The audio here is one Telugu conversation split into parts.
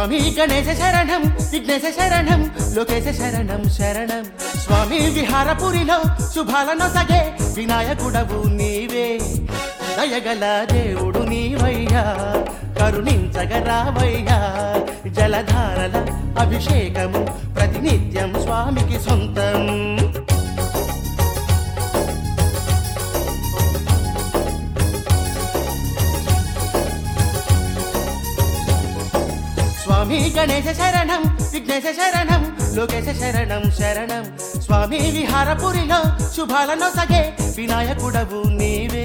స్వామి గణేశ శరణం విఘ్నేశ శరణం లోకేశ శరణం శరణం స్వామి విహారపురిలో శుభాలను సగే వినాయకుడవు నీవే దయగల దేవుడు నీవయ్యా కరుణించగరావయ్యా జలధారల అభిషేకము ప్రతినిత్యం స్వామికి సొంతం స్వామి గణేశ శరణం విఘ్నేశ శరణం లోకేశ శరణం శరణం స్వామి విహారపురిలో శుభాలను సగే వినాయకుడవు నీవే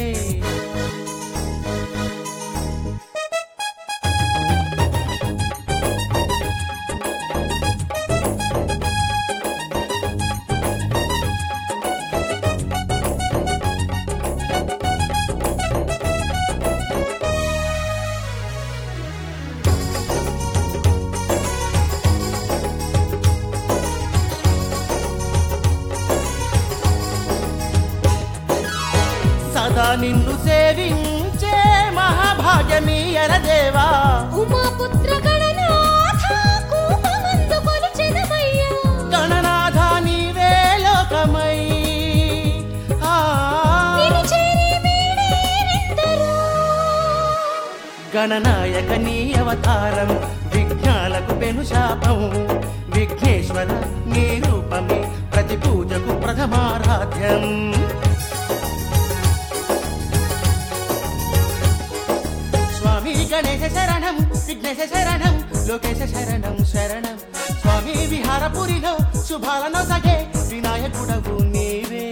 సదా నిన్ను సేవించే మహాభాగ్యమీయర దేవా ఉమాపుత్ర గణనాథ కూపమందు కొలిచెదమయ్యా గణనాథ నీవే లోకమై ఆ, నిన్ను చేరి వీడేరెందరో గణనాయక నీ అవతారం విఘ్నాలకు పెను శాపం విఘ్నేశ్వర నీ రూపమే ప్రతి పూజకు ప్రథమారాధ్యం స్వామి గణేశ శరణం విఘ్నేశ శరణం లోకేశ శరణం శరణం స్వామి విహారపురిలో శుభాలను సగే వినాయకుడవు నీవే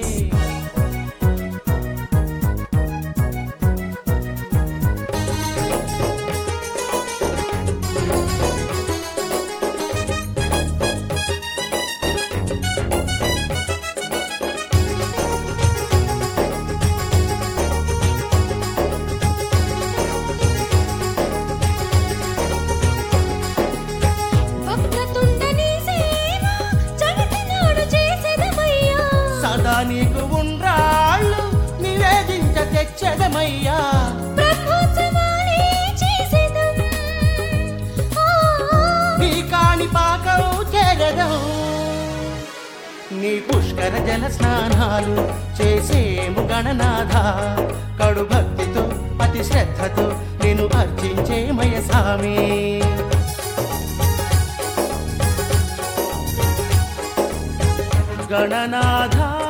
భక్తతుండని సేవ జగతినాడు చేసెదమయ్యా సదా నీకు ఉండ్రాళ్ళు నివేదించ తెచ్చదమయ్యా బ్రహ్మోత్సవాలే చేసెదం ఆ, నీ కాని పాకం చేరదం నీ పుష్కర జల స్నానాలు చేసేము గణనాథ కడు భక్తితో అతి శ్రద్ధతో నేను అర్చించే మయసామి గణనాథ